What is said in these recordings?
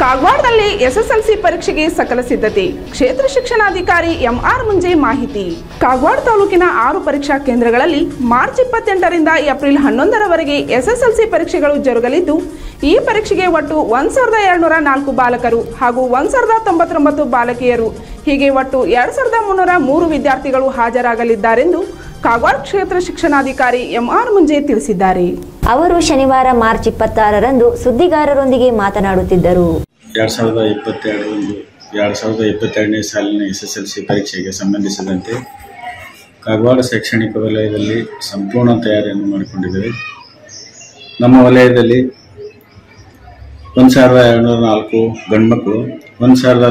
ಕಾಗವಾಡದಲ್ಲಿ SSLC ಪರೀಕ್ಷೆಗೆ ಸಕಲ ಸಿದ್ಧತೆ ಕ್ಷೇತ್ರ ಶಿಕ್ಷಣಾಧಿಕಾರಿ ಎಂಆರ್ ಮುಂಜೆ ಮಾಹಿತಿ ಕಾಗವಾಡ ತಾಲೂಕಿನ ಆರು ಪರೀಕ್ಷಾ ಕೇಂದ್ರಗಳಲ್ಲಿ ಮಾರ್ಚ್ ಇಪ್ಪತ್ತೆಂಟರಿಂದ ಏಪ್ರಿಲ್ ಹನ್ನೊಂದರವರೆಗೆ ಎಸ್ಎಸ್ಎಲ್ಸಿ ಪರೀಕ್ಷೆಗಳು ಜರುಗಲಿದ್ದು ಈ ಪರೀಕ್ಷೆಗೆ ಒಟ್ಟು ಒಂದ್ ಸಾವಿರದ ಎರಡ್ನೂರ ನಾಲ್ಕು ಬಾಲಕರು ಹಾಗೂ ಒಂದ್ ಸಾವಿರದ ತೊಂಬತ್ತೊಂಬತ್ತು ಬಾಲಕಿಯರು ಹೀಗೆ ಒಟ್ಟು ಎರಡ್ ಸಾವಿರದ ಮುನ್ನೂರ ಮೂರು ವಿದ್ಯಾರ್ಥಿಗಳು ಹಾಜರಾಗಲಿದ್ದಾರೆಂದು ಕಾಗವಾಡ ಕ್ಷೇತ್ರ ಶಿಕ್ಷಣಾಧಿಕಾರಿ ಎಂಆರ್ ಮುಂಜೆ ತಿಳಿಸಿದ್ದಾರೆ ಅವರು ಶನಿವಾರ ಮಾರ್ಚ್ ಇಪ್ಪತ್ತಾರರಂದು ಸುದ್ದಿಗಾರರೊಂದಿಗೆ ಮಾತನಾಡುತ್ತಿದ್ದರು ಎರಡು ಸಾವಿರದ ಇಪ್ಪತ್ತೆರಡರಂದು ಎರಡು ಸಾವಿರದ ಇಪ್ಪತ್ತೆರಡನೇ ಸಾಲಿನ ಎಸ್ ಎಸ್ ಎಲ್ ಸಿ ಪರೀಕ್ಷೆಗೆ ಸಂಬಂಧಿಸಿದಂತೆ ಕಾಗವಾಡ ಶೈಕ್ಷಣಿಕ ವಲಯದಲ್ಲಿ ಸಂಪೂರ್ಣ ತಯಾರಿಯನ್ನು ಮಾಡಿಕೊಂಡಿದ್ದೇವೆ ನಮ್ಮ ವಲಯದಲ್ಲಿ ಒಂದು ಸಾವಿರದ ಎರಡುನೂರ ನಾಲ್ಕು ಗಂಡ್ಮಕ್ಳು ಒಂದು ಸಾವಿರದ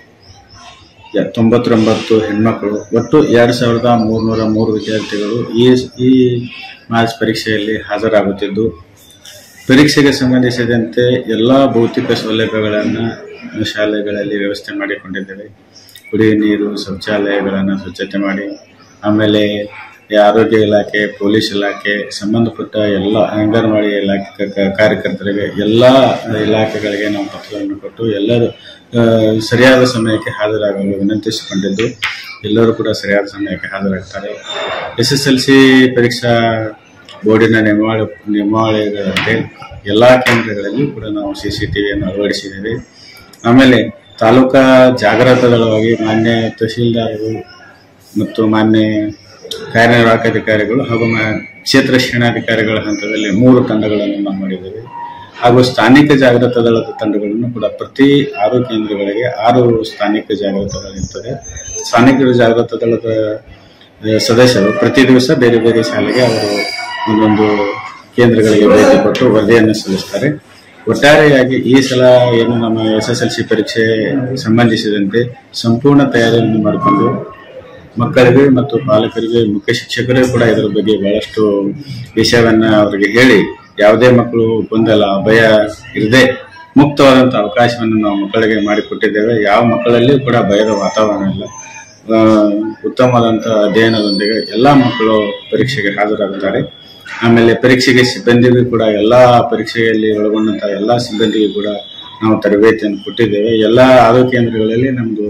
ಯ- ತೊಂಬತ್ತೊಂಬತ್ತು ಹೆಣ್ಮಕ್ಳು ಒಟ್ಟು ಎರಡು ಸಾವಿರದ ಮೂರುನೂರ ಮೂರು ವಿದ್ಯಾರ್ಥಿಗಳು ಈ ಈ ಮಾರ್ಚ್ ಪರೀಕ್ಷೆಯಲ್ಲಿ ಹಾಜರಾಗುತ್ತಿದ್ದು ಪರೀಕ್ಷೆಗೆ ಸಂಬಂಧಿಸಿದಂತೆ ಎಲ್ಲ ಭೌತಿಕ ಸೌಲಭ್ಯಗಳನ್ನು ಶಾಲೆಗಳಲ್ಲಿ ವ್ಯವಸ್ಥೆ ಮಾಡಿಕೊಂಡಿದ್ದೇವೆ ಕುಡಿಯುವ ನೀರು ಶೌಚಾಲಯಗಳನ್ನು ಸ್ವಚ್ಛತೆ ಮಾಡಿ ಆಮೇಲೆ ಈ ಆರೋಗ್ಯ ಇಲಾಖೆ ಪೊಲೀಸ್ ಇಲಾಖೆ ಸಂಬಂಧಪಟ್ಟ ಎಲ್ಲ ಅಂಗನವಾಡಿ ಇಲಾಖೆ ಕ- ಕ- ಕಾರ್ಯಕರ್ತರಿಗೆ ಎಲ್ಲ ಇಲಾಖೆಗಳಿಗೆ ನಾವು ಪತ್ರವನ್ನು ಕೊಟ್ಟು ಎಲ್ಲರೂ ಆ, ಸರಿಯಾದ ಸಮಯಕ್ಕೆ ಹಾಜರಾಗಲು ವಿನಂತಿಸಿಕೊಂಡಿದ್ದು ಎಲ್ಲರೂ ಕೂಡ ಸರಿಯಾದ ಸಮಯಕ್ಕೆ ಹಾಜರಾಗ್ತಾರೆ ಎಸ್ ಎಸ್ ಎಲ್ ಸಿ ಪರೀಕ್ಷಾ ಬೋರ್ಡಿನ ನಿಯಮಾವಳಿ ನಿಯಮಾವಳಿಗಳಂತೆ ಎಲ್ಲ ಕೇಂದ್ರಗಳಲ್ಲಿಯೂ ಕೂಡ ನಾವು ಸಿ ಸಿ ಟಿ ವಿಯನ್ನು ಅಳವಡಿಸಿದ್ದೇವೆ ಆಮೇಲೆ ತಾಲೂಕಾ ಜಾಗೃತ ದಳವಾಗಿ ಮಾನ್ಯ ತಹಶೀಲ್ದಾರರು ಮತ್ತು ಮಾನ್ಯ ಕಾರ್ಯನಿರ್ವಾಹಕ ಅಧಿಕಾರಿಗಳು ಹಾಗೂ ಮಾ- ಕ್ಷೇತ್ರ ಶಿಕ್ಷಣಾಧಿಕಾರಿಗಳ ಹಂತದಲ್ಲಿ ಮೂರು ತಂಡಗಳನ್ನು ನಾವು ಮಾಡಿದ್ದೇವೆ ಹಾಗೂ ಸ್ಥಾನಿಕ ಜಾಗೃತ ದಳದ ತಂಡಗಳನ್ನು ಕೂಡ ಪ್ರತಿ ಆರು ಕೇಂದ್ರಗಳಿಗೆ ಆರು ಸ್ಥಾನಿಕ ಜಾಗೃತ ದಳ ಇರ್ತದೆ ಸ್ಥಾನಿಕ ಜಾಗೃತ ದಳದ ಆ, ಸದಸ್ಯರು ಪ್ರತಿ ದಿವಸ ಬೇರೆ ಬೇರೆ ಶಾಲೆಗೆ ಅವರು ಒಂದೊಂದು ಕೇಂದ್ರಗಳಿಗೆ ಭೇಟಿ ಕೊಟ್ಟು ವರದಿಯನ್ನು ಸಲ್ಲಿಸ್ತಾರೆ ಒಟ್ಟಾರೆಯಾಗಿ ಈ ಸಲ ಏನು ನಮ್ಮ ಎಸ್ ಎಸ್ ಎಲ್ ಸಿ ಪರೀಕ್ಷೆ ಸಂಬಂಧಿಸಿದಂತೆ ಸಂಪೂರ್ಣ ತಯಾರಿಯನ್ನು ಮಾಡಿಕೊಂಡು ಮಕ್ಕಳಿಗೆ ಮತ್ತು ಪಾಲಕರಿಗೆ ಮುಖ್ಯ ಶಿಕ್ಷಕರೇ ಕೂಡ ಇದರ ಬಗ್ಗೆ ಬಹಳಷ್ಟು ವಿಷಯವನ್ನ ಅವರಿಗೆ ಹೇಳಿ ಯಾವುದೇ ಮಕ್ಕಳು ಗೊಂದಲ ಭಯ ಇರದೆ ಮುಕ್ತವಾದಂಥ ಅವಕಾಶವನ್ನು ನಾವು ಮಕ್ಕಳಿಗೆ ಮಾಡಿಕೊಟ್ಟಿದ್ದೇವೆ ಯಾವ ಮಕ್ಕಳಲ್ಲಿಯೂ ಕೂಡ ಭಯದ ವಾತಾವರಣ ಇಲ್ಲ ಆ, ಉತ್ತಮವಾದಂಥ ಅಧ್ಯಯನದೊಂದಿಗೆ ಎಲ್ಲ ಮಕ್ಕಳು ಪರೀಕ್ಷೆಗೆ ಹಾಜರಾಗುತ್ತಾರೆ ಆಮೇಲೆ ಪರೀಕ್ಷೆಗೆ ಸಿಬ್ಬಂದಿಗೂ ಕೂಡ ಎಲ್ಲ ಪರೀಕ್ಷೆಯಲ್ಲಿ ಒಳಗೊಂಡಂಥ ಎಲ್ಲ ಸಿಬ್ಬಂದಿಗೂ ಕೂಡ ನಾವು ತರಬೇತಿಯನ್ನು ಕೊಟ್ಟಿದ್ದೇವೆ ಎಲ್ಲ ಆರೋಗ್ಯ ಕೇಂದ್ರಗಳಲ್ಲಿ ನಮ್ಮದು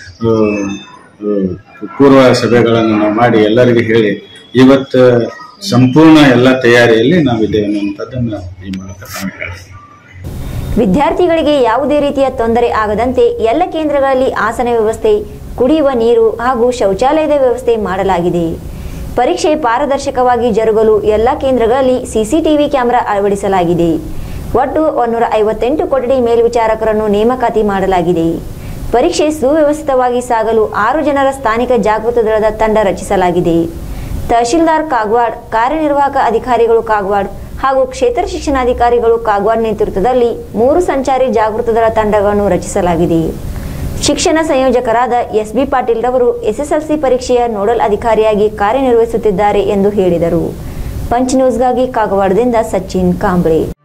ಪೂರ್ವ ಸಭೆಗಳನ್ನು ನಾವು ಮಾಡಿ ಎಲ್ಲರಿಗೂ ಹೇಳಿ ಇವತ್ತು ಸಂಪೂರ್ಣ ಎಲ್ಲ ತಯಾರಿಯಲ್ಲಿ ನಾವಿದ್ದೇವೆ ಅನ್ನುವಂಥದ್ದನ್ನು ಈ ಮೂಲಕ ನಾವು ಹೇಳ್ತೀವಿ ವಿದ್ಯಾರ್ಥಿಗಳಿಗೆ ಯಾವುದೇ ರೀತಿಯ ತೊಂದರೆ ಆಗದಂತೆ ಎಲ್ಲ ಕೇಂದ್ರಗಳಲ್ಲಿ ಆಸನ ವ್ಯವಸ್ಥೆ ಕುಡಿಯುವ ನೀರು ಹಾಗೂ ಶೌಚಾಲಯದ ವ್ಯವಸ್ಥೆ ಮಾಡಲಾಗಿದೆ ಪರೀಕ್ಷೆ ಪಾರದರ್ಶಕವಾಗಿ ಜರುಗಲು ಎಲ್ಲ ಕೇಂದ್ರಗಳಲ್ಲಿ ಸಿಸಿಟಿವಿ ಕ್ಯಾಮೆರಾ ಅಳವಡಿಸಲಾಗಿದೆ ಒಟ್ಟು ಒಂದೂರ ಐವತ್ತೆಂಟು ಕೊಠಡಿ ಮೇಲ್ವಿಚಾರಕರನ್ನು ನೇಮಕಾತಿ ಮಾಡಲಾಗಿದೆ ಪರೀಕ್ಷೆ ಸುವ್ಯವಸ್ಥಿತವಾಗಿ ಸಾಗಲು ಆರು ಜನರ ಸ್ಥಾನಿಕ ಜಾಗೃತ ದಳದ ತಂಡ ರಚಿಸಲಾಗಿದೆ ತಹಶೀಲ್ದಾರ್ ಕಾಗವಾಡ್ ಕಾರ್ಯನಿರ್ವಾಹಕ ಅಧಿಕಾರಿಗಳು ಕಾಗವಾಡ್ ಹಾಗೂ ಕ್ಷೇತ್ರ ಶಿಕ್ಷಣಾಧಿಕಾರಿಗಳು ಕಾಗವಾಡ್ ನೇತೃತ್ವದಲ್ಲಿ ಮೂರು ಸಂಚಾರಿ ಜಾಗೃತ ದಳ ತಂಡಗಳನ್ನು ರಚಿಸಲಾಗಿದೆ ಶಿಕ್ಷಣ ಸಂಯೋಜಕರಾದ ಎಸ್ ಬಿ ಪಾಟೀಲ್ ರವರು ಎಸ್ಎಸ್ಎಲ್ಸಿ ಪರೀಕ್ಷೆಯ ನೋಡಲ್ ಅಧಿಕಾರಿಯಾಗಿ ಕಾರ್ಯನಿರ್ವಹಿಸುತ್ತಿದ್ದಾರೆ ಎಂದು ಹೇಳಿದರು ಪಂಚ್ ನ್ಯೂಸ್ಗಾಗಿ ಕಾಗವಾಡದಿಂದ ಸಚಿನ್ ಕಾಂಬ್ಳೆ